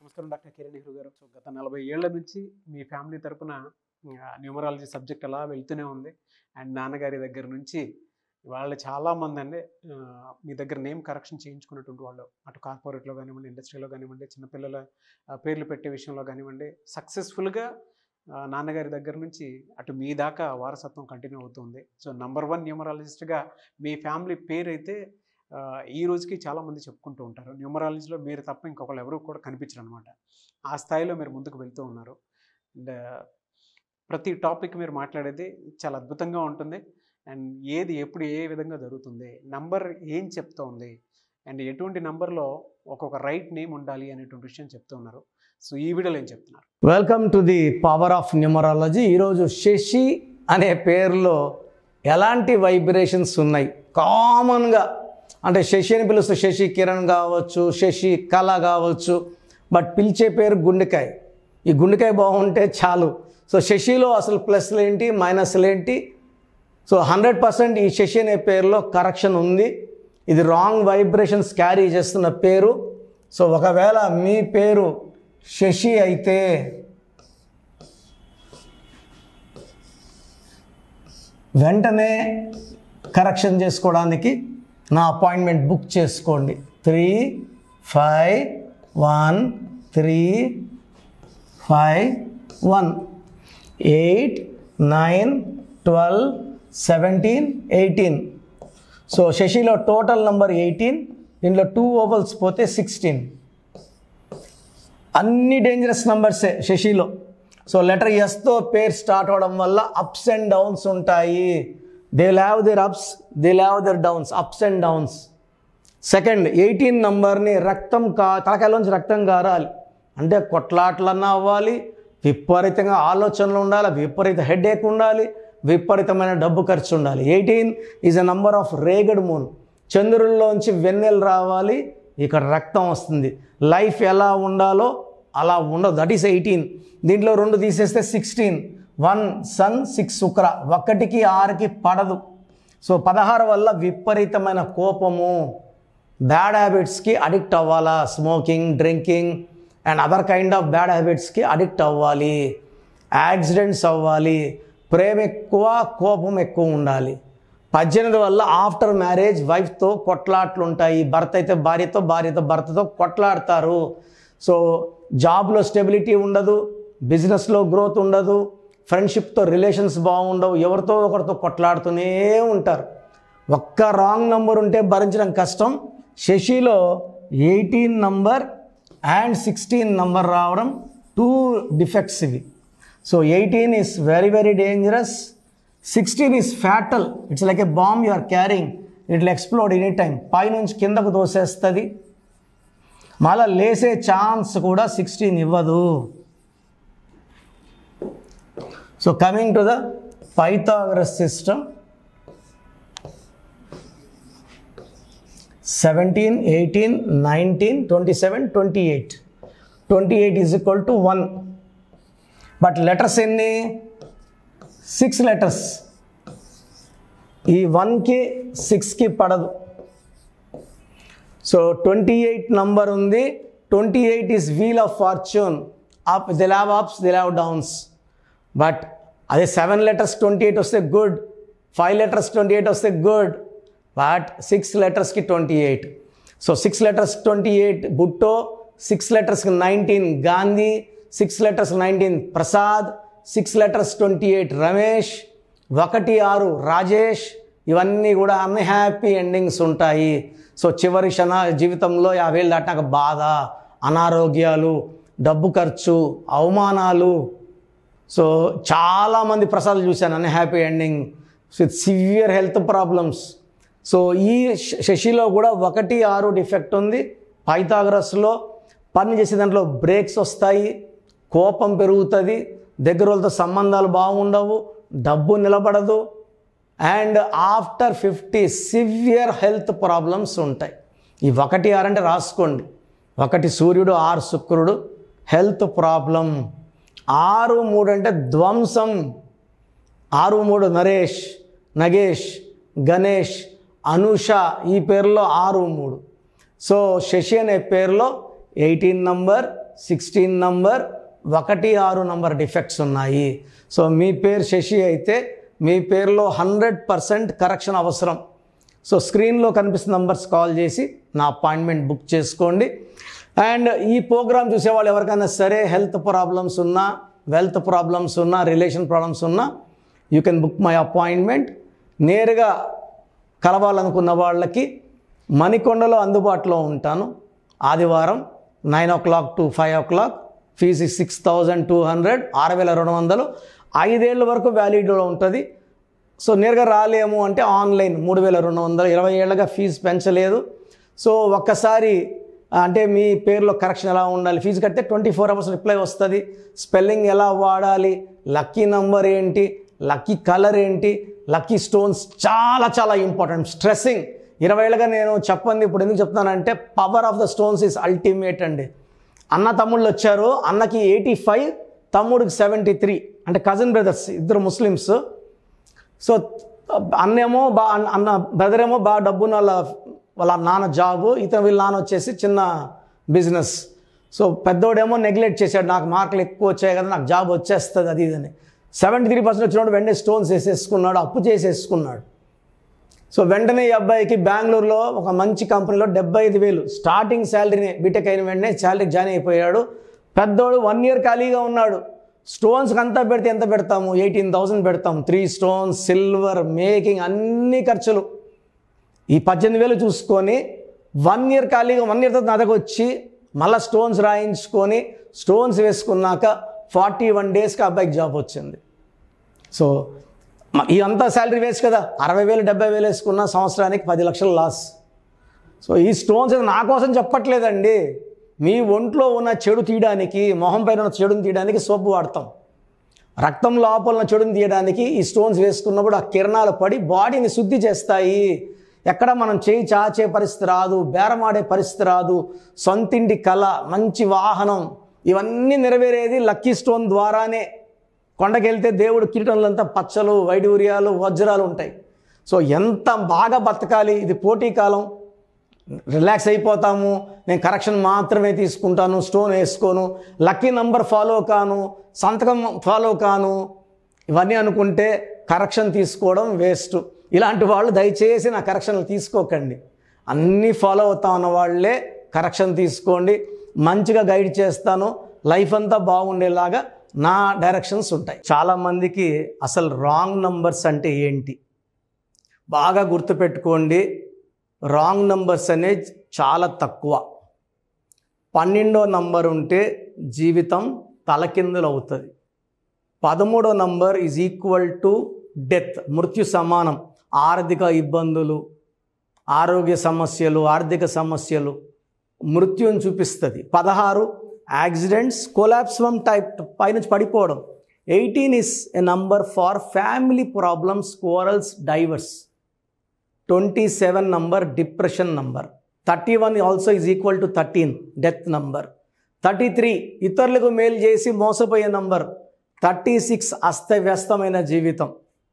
నమస్కారం doctor Kiran Nehru garu so గత నలభై ఏళ్ల నుంచి మీ ఫ్యామిలీ తరపున న్యూమరాలజీ సబ్జెక్ట్ అలా వెళ్తూనే ఉంది అండ్ నాన్నగారి దగ్గర నుంచి వాళ్ళు చాలామంది అండి ఆ, మీ దగ్గర నేమ్ కరెక్షన్ చేయించుకున్నటువంటి వాళ్ళు అటు కార్పొరేట్లో కానివ్వండి ఇండస్ట్రీలో కానివ్వండి చిన్నపిల్లల ఆ, పేర్లు పెట్టే విషయంలో కానివ్వండి సక్సెస్ఫుల్గా నాన్నగారి దగ్గర నుంచి అటు మీ దాకా వారసత్వం కంటిన్యూ అవుతుంది సో నంబర్ వన్ న్యూమరాలజిస్ట్గా మీ ఫ్యామిలీ పేరు అయితే ఆ, ఈ రోజుకి చాలామంది చెప్పుకుంటూ ఉంటారు న్యూమరాలజీలో మీరు తప్ప ఇంకొకరు ఎవరు కూడా కనిపించరు అనమాట ఆ స్థాయిలో మీరు ముందుకు వెళ్తూ ఉన్నారు అండ్ ప్రతి టాపిక్ మీరు మాట్లాడేది చాలా అద్భుతంగా ఉంటుంది అండ్ ఏది ఎప్పుడు ఏ విధంగా జరుగుతుంది నంబర్ ఏం చెప్తోంది అండ్ ఎటువంటి నంబర్లో ఒక్కొక్క రైట్ నేమ్ ఉండాలి అనేటువంటి విషయం చెప్తూ ఉన్నారు సో ఈ వీడియోలో ఏం చెప్తున్నారు welcome to the power of numerology ఈరోజు శశి అనే పేరులో ఎలాంటి వైబ్రేషన్స్ ఉన్నాయి కామన్గా అంటే శశి అని పిలుస్తే శశి కిరణ్ కావచ్చు శశి కళ కావచ్చు బట్ పిలిచే పేరు గుండెకాయ ఈ గుండెకాయ బాగుంటే చాలు సో శశిలో అసలు ప్లస్లు ఏంటి మైనస్లు ఏంటి సో హండ్రెడ్ పర్సెంట్ ఈ శశి అనే పేరులో కరెక్షన్ ఉంది ఇది రాంగ్ వైబ్రేషన్స్ క్యారీ చేస్తున్న పేరు సో ఒకవేళ మీ పేరు శశి అయితే వెంటనే కరెక్షన్ చేసుకోవడానికి నా అపాయింట్మెంట్ బుక్ చేసుకోండి three five one three five one eight nine twelve seventeen eighteen so శశిలో టోటల్ నంబర్ ఎయిటీన్ దీంట్లో టూ ఓవల్స్ పోతే సిక్స్టీన్ అన్ని డేంజరస్ నంబర్సే శశిలో సో లెటర్ ఎస్తో పేరు స్టార్ట్ అవడం వల్ల అప్స్ అండ్ డౌన్స్ ఉంటాయి they have their ups they have their downs ups and downs second eighteen నంబర్ని రక్తం కా తలకాయలోంచి రక్తం కారాలి అంటే కొట్లాట్లన్నా అవ్వాలి విపరీతంగా ఆలోచనలు ఉండాలి విపరీత హెడేక్ ఉండాలి విపరీతమైన డబ్బు ఖర్చు ఉండాలి eighteen is a number of ragged moon చంద్రుల్లోంచి వెన్నెలు రావాలి ఇక్కడ రక్తం వస్తుంది లైఫ్ ఎలా ఉండాలో అలా ఉండదు దట్ ఈస్ ఎయిటీన్ దీంట్లో రెండు తీసేస్తే సిక్స్టీన్ వన్ సన్ సిక్స్ శుక్ర ఒకటికి ఆరుకి పడదు సో పదహారు వల్ల విపరీతమైన కోపము బ్యాడ్ హ్యాబిట్స్కి అడిక్ట్ అవ్వాలా smoking drinking and other kind of bad హ్యాబిట్స్కి అడిక్ట్ అవ్వాలి యాక్సిడెంట్స్ అవ్వాలి ప్రేమ ఎక్కువ కోపం ఎక్కువ ఉండాలి పద్దెనిమిది వల్ల ఆఫ్టర్ మ్యారేజ్ వైఫ్తో కొట్లాట్లు ఉంటాయి భర్త అయితే భార్యతో భార్యతో భర్తతో కొట్లాడతారు సో జాబ్లో స్టెబిలిటీ ఉండదు బిజినెస్లో గ్రోత్ ఉండదు ఫ్రెండ్షిప్తో రిలేషన్స్ బాగుండవు ఎవరితో ఒకరితో కొట్లాడుతూనే ఉంటారు ఒక్క రాంగ్ నంబర్ ఉంటే భరించడం కష్టం శశిలో eighteen number and sixteen number రావడం టూ డిఫెక్ట్స్ ఇవి so eighteen is very very dangerous sixteen is fatal it's like a bomb you are carrying it will explode any time పైనుంచి కిందకు దోసేస్తుంది మళ్ళా లేసే ఛాన్స్ కూడా సిక్స్టీన్ ఇవ్వదు so coming to the Pythagoras system seventeen eighteen nineteen twenty seven twenty eight twenty eight is equal to one but letters ఎన్ని six letters ఈ వన్కి సిక్స్కి పడదు సో ట్వంటీ ఎయిట్ నంబర్ ఉంది twenty eight is wheel of fortune up the have ups the have downs but అదే seven letters twenty eight వస్తే good five letters twenty eight వస్తే good but six లెటర్స్కి twenty eight so six letters twenty eight Bhutto six లెటర్స్కి nineteen Gandhi six letters nineteen Prasad six letters twenty eight Ramesh ఒకటి ఆరు రాజేష్ ఇవన్నీ కూడా unhappy endings ఉంటాయి సో చివరి క్షణ జీవితంలో యాభై ఏళ్ళు దాటినాక బాధ అనారోగ్యాలు డబ్బు ఖర్చు అవమానాలు సో చాలామంది ప్రసాదాలు చూశాను unhappy ending with severe health problems so ఈ శ- శశిలో కూడా ఒకటి ఆరు డిఫెక్ట్ ఉంది పైథాగరస్లో పని చేసే దాంట్లో బ్రేక్స్ వస్తాయి కోపం పెరుగుతుంది దగ్గర వాళ్ళతో సంబంధాలు బాగుండవు డబ్బు నిలబడదు and after fifty severe health problems ఉంటాయి ఈ ఒకటి ఆరు అంటే రాసుకోండి ఒకటి సూర్యుడు ఆరు శుక్రుడు హెల్త్ ప్రాబ్లం ఆరు మూడు అంటే ధ్వంసం ఆరు మూడు నరేష్ నగేష్ గణేష్ అనుష ఈ పేరులో ఆరు మూడు సో శశి అనే పేరులో ఎయిటీన్ నంబర్ సిక్స్టీన్ నంబర్ ఒకటి ఆరు నంబర్ డిఫెక్ట్స్ ఉన్నాయి సో మీ పేరు శశి అయితే మీ పేరులో హండ్రెడ్ పర్సెంట్ కరెక్షన్ అవసరం సో స్క్రీన్లో కనిపిస్తున్న నంబర్స్ కాల్ చేసి నా అపాయింట్మెంట్ బుక్ చేసుకోండి అండ్ ఈ ప్రోగ్రామ్ చూసేవాళ్ళు ఎవరికైనా సరే హెల్త్ ప్రాబ్లమ్స్ ఉన్నా వెల్త్ ప్రాబ్లమ్స్ ఉన్నా రిలేషన్ ప్రాబ్లమ్స్ ఉన్నా you can book my appointment నేరుగా కలవాలనుకున్న వాళ్ళకి మణికొండలో అందుబాటులో ఉంటాను ఆదివారం nine o'clock to five o'clock fee six thousand two hundred ఆరు వేల రెండు వందలు ఐదేళ్ళ వరకు వ్యాలిడ్లో ఉంటుంది సో నేరుగా రాలేము అంటే ఆన్లైన్ మూడు వేల రెండు వందలు ఇరవై ఏళ్ళగా ఫీజు పెంచలేదు సో ఒక్కసారి అంటే మీ పేరులో కరెక్షన్ ఎలా ఉండాలి ఫీజు కడితే ట్వంటీ ఫోర్ అవర్స్ రిప్లై వస్తుంది స్పెల్లింగ్ ఎలా వాడాలి లక్కీ నంబర్ ఏంటి లక్కీ కలర్ ఏంటి లక్కీ స్టోన్స్ చాలా చాలా ఇంపార్టెంట్ స్ట్రెస్సింగ్ ఇరవై ఏళ్ళగా నేను చెప్పండి ఇప్పుడు ఎందుకు చెప్తున్నానంటే power of the stones is ultimate అండి అన్న తమ్ముళ్ళు వచ్చారు అన్నకి ఎయిటీ ఫైవ్ తమ్ముడికి సెవెంటీ త్రీ అంటే కజిన్ బ్రదర్స్ ఇద్దరు ముస్లిమ్స్ సో అన్నేమో బా అన్న బ్రదర్ ఏమో బాగా డబ్బున్న వాళ్ళ వాళ్ళ నాన్న జాబు ఇతను వీళ్ళ నాన్న వచ్చేసి చిన్న బిజినెస్ సో పెద్దోడేమో నెగ్లెక్ట్ చేశాడు నాకు మార్కులు ఎక్కువ వచ్చాయి కదా నాకు జాబ్ వచ్చేస్తుంది అది ఇదని సెవెంటీ త్రీ పర్సెంట్ వచ్చినప్పుడు వెంటనే స్టోన్స్ వేసేసుకున్నాడు అప్పు చేసేసుకున్నాడు సో వెంటనే ఈ అబ్బాయికి బెంగళూరులో ఒక మంచి కంపెనీలో డెబ్బై ఐదు వేలు స్టార్టింగ్ శాలరీని బీటెక్ అయిన వెంటనే శాలరీకి జాయిన్ అయిపోయాడు పెద్దోడు వన్ ఇయర్ ఖాళీగా ఉన్నాడు స్టోన్స్కి అంతా పెడితే ఎంత పెడతాము ఎయిటీన్ థౌసండ్ పెడతాం త్రీ స్టోన్స్ సిల్వర్ మేకింగ్ అన్ని ఖర్చులు ఈ పద్దెనిమిది వేలు చూసుకొని వన్ ఇయర్ ఖాళీగా వన్ ఇయర్ తర్వాత నా దగ్గరకు వచ్చి మళ్ళీ స్టోన్స్ రాయించుకొని స్టోన్స్ వేసుకున్నాక ఫార్టీ వన్ డేస్కి అబ్బాయికి జాబ్ వచ్చింది సో మ- ఈ అంతా శాలరీ వేస్ట్ కదా అరవై వేలు డెబ్బై వేలు వేసుకున్న సంవత్సరానికి పది లక్షలు లాస్ సో ఈ స్టోన్స్ ఇది నా కోసం చెప్పట్లేదండి మీ ఒంట్లో ఉన్న చెడు తీయడానికి మొహం పైన ఉన్న చెడుని తీయడానికి సోపు వాడతాం రక్తం లోపల ఉన్న చెడుని తీయడానికి ఈ స్టోన్స్ వేసుకున్నప్పుడు ఆ కిరణాలు పడి బాడీని శుద్ధి చేస్తాయి ఎక్కడ మనం చేయి చాచే పరిస్థితి రాదు బేరమాడే పరిస్థితి రాదు సొంతింటి కళ మంచి వాహనం ఇవన్నీ నెరవేరేది లక్కీ స్టోన్ ద్వారానే కొండకెళ్తే దేవుడు కిరీటంలంతా పచ్చలు వైడూర్యాలు వజ్రాలు ఉంటాయి సో ఎంత బాగా బతకాలి ఇది పోటీ కాలం రిలాక్స్ అయిపోతాము నేను కరెక్షన్ మాత్రమే తీసుకుంటాను స్టోన్ వేసుకోను లక్కీ నంబర్ ఫాలో కాను సంతకం ఫాలో కాను ఇవన్నీ అనుకుంటే కరెక్షన్ తీసుకోవడం వేస్ట్ ఇలాంటి వాళ్ళు దయచేసి నా కరెక్షన్లు తీసుకోకండి అన్నీ ఫాలో అవుతా ఉన్న వాళ్ళే కరెక్షన్ తీసుకోండి మంచిగా గైడ్ చేస్తాను లైఫ్ అంతా బాగుండేలాగా నా డైరెక్షన్స్ ఉంటాయి చాలామందికి అసలు రాంగ్ నంబర్స్ అంటే ఏంటి బాగా గుర్తుపెట్టుకోండి రాంగ్ నంబర్స్ అనేది చాలా తక్కువ పన్నెండో నంబర్ ఉంటే జీవితం తలకిందులు అవుతుంది పదమూడో number is equal to death మృత్యు సమానం ఆర్థిక ఇబ్బందులు ఆరోగ్య సమస్యలు ఆర్థిక సమస్యలు మృత్యుని చూపిస్తుంది పదహారు యాక్సిడెంట్స్ కొలాప్స్ ఫ్రమ్ టైప్ పైనుంచి పడిపోవడం eighteen is a number for family problems quarrels divorce twenty seven number depression number thirty one also is equal to thirteen death number thirty three ఇతరులకు మేలు చేసి మోసపోయే నంబర్ థర్టీ సిక్స్ అస్తవ్యస్తమైన జీవితం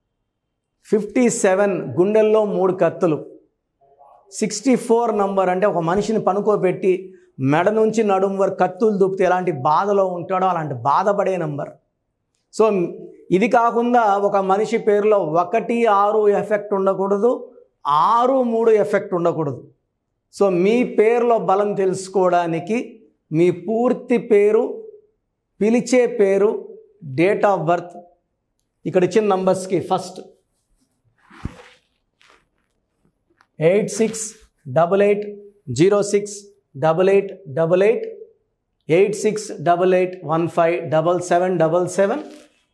fifty seven గుండెల్లో మూడు కత్తులు సిక్స్టీ ఫోర్ నంబర్ అంటే ఒక మనిషిని పనుకోబెట్టి మెడ నుంచి నడుము వరకు కత్తులు దూపితే ఎలాంటి బాధలో ఉంటాడో అలాంటి బాధపడే నంబర్ సో ఇది కాకుండా ఒక మనిషి పేరులో ఒకటి ఆరు ఎఫెక్ట్ ఉండకూడదు ఆరు మూడు ఎఫెక్ట్ ఉండకూడదు సో మీ పేరులో బలం తెలుసుకోవడానికి మీ పూర్తి పేరు పిలిచే పేరు డేట్ ఆఫ్ బర్త్ ఇక్కడ ఇచ్చిన నంబర్స్కి first eight six double eight zero six double eight double eight eight six double eight one five double seven double seven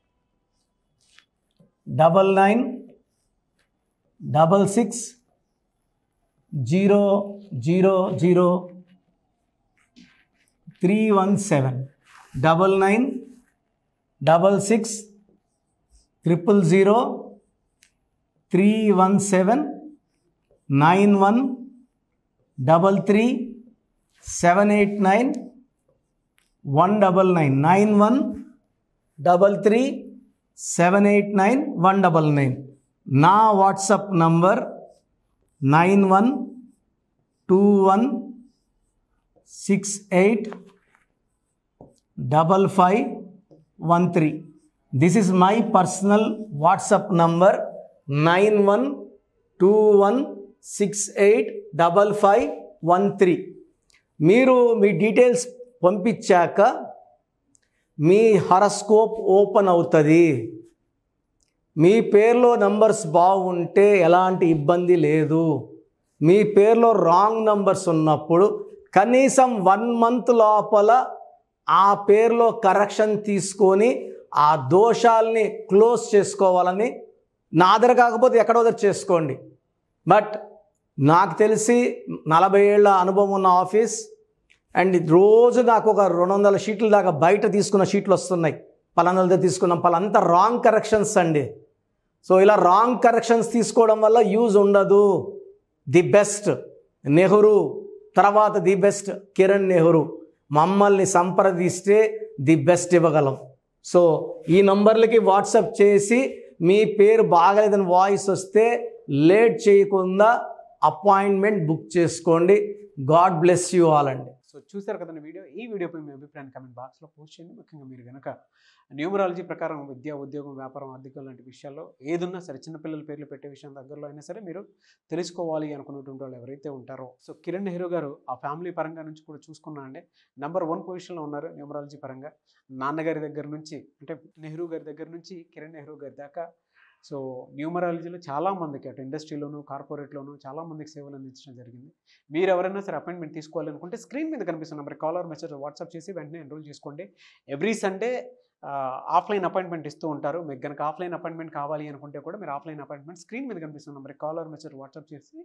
double nine double six zero zero zero three one seven double nine double six triple zero three one seven nine one double three seven eight nine one double nine nine one double three seven eight nine one double nine నా WhatsApp number nine one two one six eight double five one three this is my personal WhatsApp number nine one two one six eight double five one three మీరు మీ details పంపించాక మీ horoscope open అవుతుంది మీ పేర్లో numbers బాగుంటే ఎలాంటి ఇబ్బంది లేదు మీ పేర్లో రాంగ్ నంబర్స్ ఉన్నప్పుడు కనీసం వన్ మంత్ లోపల ఆ పేర్లో కరెక్షన్ తీసుకొని ఆ దోషాల్ని క్లోజ్ చేసుకోవాలని నా దగ్గర కాకపోతే ఎక్కడో దగ్గర చేసుకోండి బట్ నాకు తెలిసి నలభై ఏళ్ళ అనుభవం ఉన్న ఆఫీస్ అండ్ రోజు నాకు ఒక రెండు వందల షీట్ల దాకా బయట తీసుకున్న షీట్లు వస్తున్నాయి పలానా దగ్గర తీసుకున్నాం పలాంతా రాంగ్ కరెక్షన్స్ అండి సో ఇలా రాంగ్ కరెక్షన్స్ తీసుకోవడం వల్ల యూజ్ ఉండదు ది బెస్ట్ నెహ్రూ తర్వాత ది బెస్ట్ కిరణ్ నెహ్రూ మమ్మల్ని సంప్రదిస్తే ది బెస్ట్ ఇవ్వగలం సో ఈ నంబర్లకి వాట్సాప్ చేసి మీ పేరు బాగలేదని వాయిస్ వస్తే లేట్ చేయకుండా అపాయింట్మెంట్ బుక్ చేసుకోండి గాడ్ బ్లెస్ యూ ఆల్ అండి సో చూసారు కదండి వీడియో ఈ వీడియోపై మీ అభిప్రాయాన్ని కమెంట్ బాక్స్లో పోస్ట్ చేయండి ముఖ్యంగా మీరు కనుక న్యూమరాలజీ ప్రకారం విద్య ఉద్యోగం వ్యాపారం ఆర్థికం లాంటి విషయాల్లో ఏదున్నా సరే చిన్నపిల్లల పేర్లు పెట్టే విషయం దగ్గరలో అయినా సరే మీరు తెలుసుకోవాలి అనుకున్నటువంటి వాళ్ళు ఎవరైతే ఉంటారో సో కిరణ్ నెహ్రూ గారు ఆ ఫ్యామిలీ పరంగా నుంచి కూడా చూసుకున్నా అండి నెంబర్ వన్ పొజిషన్లో ఉన్నారు న్యూమరాలజీ పరంగా నాన్నగారి దగ్గర నుంచి అంటే నెహ్రూ గారి దగ్గర నుంచి కిరణ్ నెహ్రూ గారి దాకా సో న్యూమరాలజీలో చాలామందికి అటు ఇండస్ట్రీలోను కార్పొరేట్లోను చాలామందికి సేవలు అందించడం జరిగింది మీరు ఎవరైనా సరే అపాయింట్మెంట్ తీసుకోవాలనుకుంటే స్క్రీన్ మీద కనిపిస్తున్న నెంబర్ కాలర్ మెసేజ్ వాట్సాప్ చేసి వెంటనే ఎన్రోల్ చేసుకోండి ఎవ్రీ సండే ఆఫ్లైన్ అపాయింట్మెంట్ ఇస్తూ ఉంటారు మీకు కనుక ఆఫ్లైన్ అపాయింట్మెంట్ కావాలి అనుకుంటే కూడా మీరు ఆఫ్లైన్ అపాయింట్మెంట్ స్క్రీన్ మీద కనిపిస్తున్న నెంబర్ కాలర్ మెసేజ్ వాట్సాప్ చేసి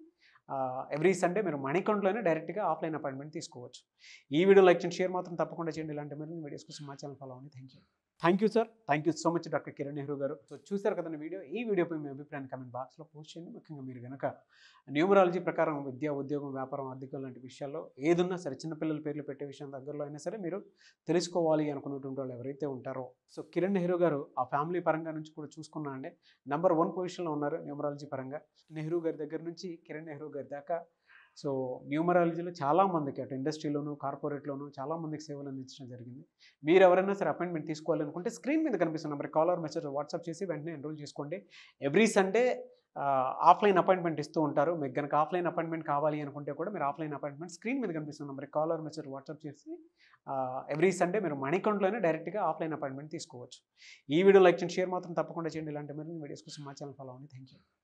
ఎవ్రీ సండే మీరు మనీ అకౌంట్లోనే డైరెక్ట్గా ఆఫ్లైన్ అపాయింట్మెంట్ తీసుకోవచ్చు ఈ వీడియో లైక్ చేయండి షేర్ మాత్రం తప్పకుండా చేయండి ఇలాంటి మరిన్ని వీడియోస్ కోసం మా ఛానల్ ఫాలో అవ్వండి thank you thank you sir thank you so much doctor Kiran Nehru garu so చూసారు కదండి వీడియో ఈ వీడియోపై మీ అభిప్రాయాన్ని కమెంట్ బాక్స్లో పోస్ట్ చేయండి ముఖ్యంగా మీరు కనుక న్యూమరాలజీ ప్రకారం విద్య ఉద్యోగం వ్యాపారం ఆర్థికం లాంటి విషయాల్లో ఏదున్నా సరే చిన్నపిల్లల పేర్లు పెట్టే విషయం దగ్గరలో అయినా సరే మీరు తెలుసుకోవాలి అనుకున్నటువంటి వాళ్ళు ఎవరైతే ఉంటారో సో కిరణ్ నెహ్రూ గారు ఆ ఫ్యామిలీ పరంగా నుంచి కూడా చూసుకున్నా అండి నెంబర్ వన్ పొజిషన్లో ఉన్నారు న్యూమరాలజీ పరంగా నెహ్రూ గారి దగ్గర నుంచి కిరణ్ నెహ్రూ గారి దాకా సో న్యూమరాలజీలో చాలామందికి అటు ఇండస్ట్రీలోను కార్పొరేట్లోను చాలామందికి సేవలు అందించడం జరిగింది మీరు ఎవరైనా సరే అపాయింట్మెంట్ తీసుకోవాలనుకుంటే స్క్రీన్ మీద కనిపిస్తున్న నెంబర్ కాలర్ మెసేజ్ వాట్సాప్ చేసి వెంటనే ఎన్రోల్ చేసుకోండి ఎవ్రీ సండే ఆఫ్లైన్ అపాయింట్మెంట్ ఇస్తూ ఉంటారు మీకు కనుక ఆఫ్లైన్ అపాయింట్మెంట్ కావాలి అనుకుంటే కూడా మీరు ఆఫ్లైన్ అపాయింట్మెంట్ స్క్రీన్ మీద కనిపిస్తున్న నెంబర్ కాలర్ మెసేజ్ వాట్సాప్ చేసి ఎవ్రీ సండే మీరు మనీ అకౌంట్లోనే డైరెక్ట్గా ఆఫ్లైన్ అపాయింట్మెంట్ తీసుకోవచ్చు ఈ వీడియో లైక్ చేయండి షేర్ మాత్రం తప్పకుండా చేయండి ఇలాంటి మరిన్ని వీడియోస్ కోసం మా ఛానల్ ఫాలో అవ్వండి థ్యాంక్ యూ